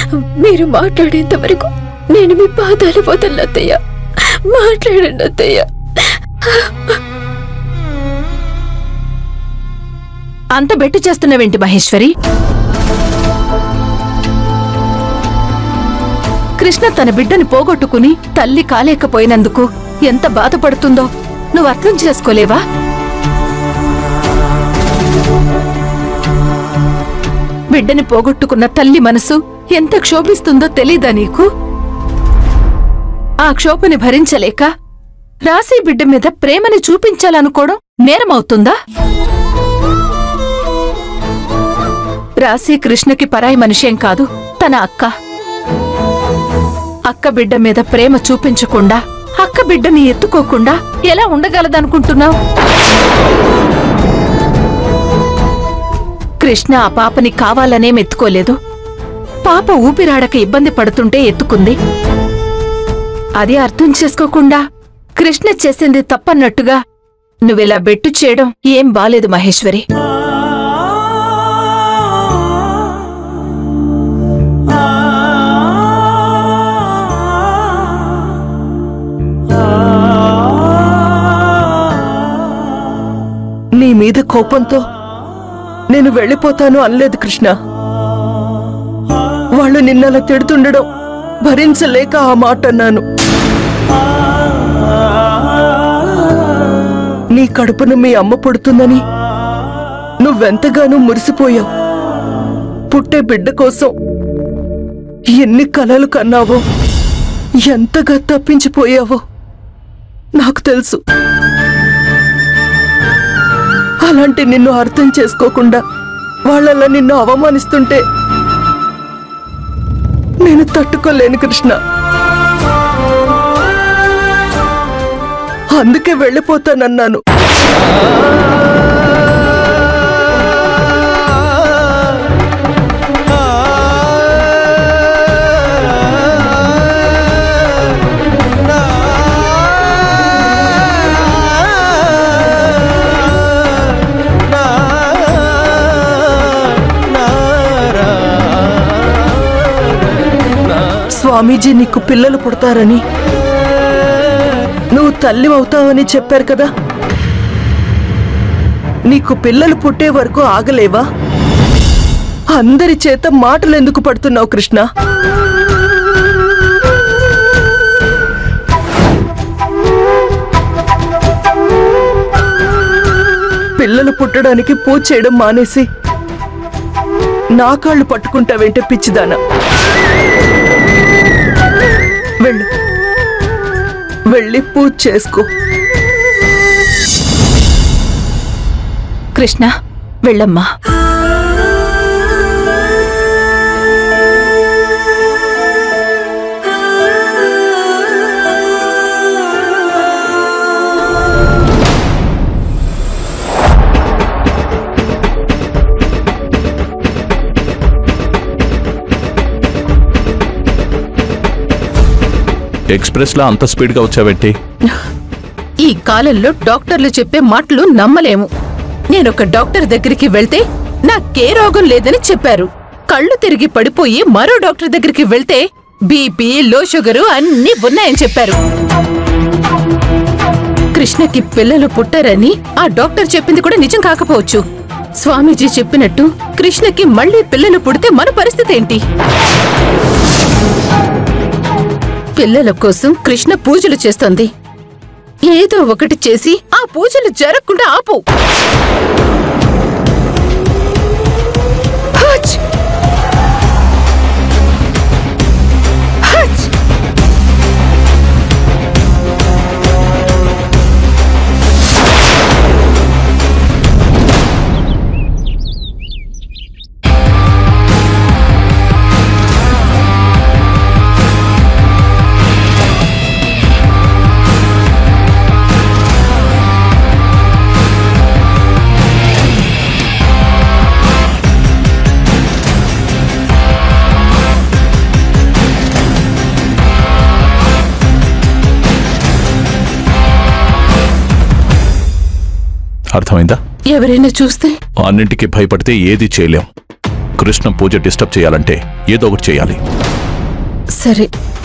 మీరు మాట్లాడేంత వరకు నేను మీ పాదాలు వదలను అత్తయ్య మాట్లాడండి అత్తయ్య అంత బెట్టు చేస్తున్నవేంటి మహేశ్వరి కృష్ణ తన బిడ్డని పోగొట్టుకుని తల్లి కాలేకపోయినందుకు ఎంత బాధపడుతుందో నువ్వు అర్థం చేసుకోలేవా బిడ్డని పోగొట్టుకున్న తల్లి మనసు ఎంత క్షోభిస్తుందో తెలీదా నీకు ఆ క్షోభని భరించలేక రాశి బిడ్డ మీద ప్రేమని చూపించాలనుకోవడం నేరమవుతుందా రాశి కృష్ణకి పరాయి మనిషేం కాదు తన అక్క అక్క బిడ్డ మీద ప్రేమ చూపించకుండా అక్క బిడ్డని ఎత్తుకోకుండా ఎలా ఉండగలదనుకుంటున్నావు కృష్ణ ఆ పాపని కావాలనేం ఎత్తుకోలేదు పాప ఊపిరాడక ఇబ్బంది పడుతుంటే ఎత్తుకుంది అది అర్థం చేసుకోకుండా కృష్ణ చేసింది తప్పన్నట్టుగా నువ్విలా బెట్టు చేయడం ఏం బాలేదు మహేశ్వరి నీ మీద కోపంతో నేను వెళ్ళిపోతాను అనలేదు కృష్ణ వాళ్ళు నిన్నలా తిడుతుండడం భరించలేక ఆ మాట అన్నాను నీ కడుపున మీ అమ్మ పుడుతుందని నువ్వెంతగానో మురిసిపోయావు పుట్టే బిడ్డ కోసం ఎన్ని కలలు కన్నావో ఎంతగా తప్పించిపోయావో నాకు తెలుసు అలాంటి నిన్ను అర్థం చేసుకోకుండా వాళ్ళలా నిన్ను అవమానిస్తుంటే నేను తట్టుకోలేను కృష్ణ అందుకే వెళ్ళిపోతానన్నాను స్వామీజీ నీకు పిల్లలు పుడతారని నువ్వు తల్లి అవుతావని చెప్పారు కదా నీకు పిల్లలు పుట్టే వరకు ఆగలేవా అందరి చేత మాటలు ఎందుకు పడుతున్నావు కృష్ణ పిల్లలు పుట్టడానికి పూజ చేయడం మానేసి నా కాళ్ళు పట్టుకుంటావేంటే పిచ్చిదానా వెళ్ళు వెళ్ళి పూజ చేసుకో కృష్ణ వెళ్ళమ్మా ఎక్స్ప్రెస్లా అంత స్పీడ్గా వచ్చావేంటి ఈ కాలంలో డాక్టర్లు చెప్పే మాటలు నమ్మలేము నేనొక డాక్టర్ దగ్గరికి వెళ్తే నాకే రోగం లేదని చెప్పారు కళ్ళు తిరిగి పడిపోయి మరో డాక్టర్ దగ్గరికి వెళ్తే బీపీ లో షుగరు అన్నీ ఉన్నాయని చెప్పారు కృష్ణకి పిల్లలు పుట్టారని ఆ డాక్టర్ చెప్పింది కూడా నిజం కాకపోవచ్చు స్వామీజీ చెప్పినట్టు కృష్ణకి మళ్ళీ పిల్లలు పుడితే మన పరిస్థితి ఏంటి పిల్లల కోసం కృష్ణ పూజలు చేస్తోంది ఏదో ఒకటి చేసి ఆ పూజలు జరగకుండా ఆపు హచ్! హచ్! అర్థమైందా ఎవరైనా చూస్తే అన్నింటికి భయపడితే ఏది చేయలేం కృష్ణ పూజ డిస్టర్బ్ చేయాలంటే ఏదో ఒకటి చేయాలి సరే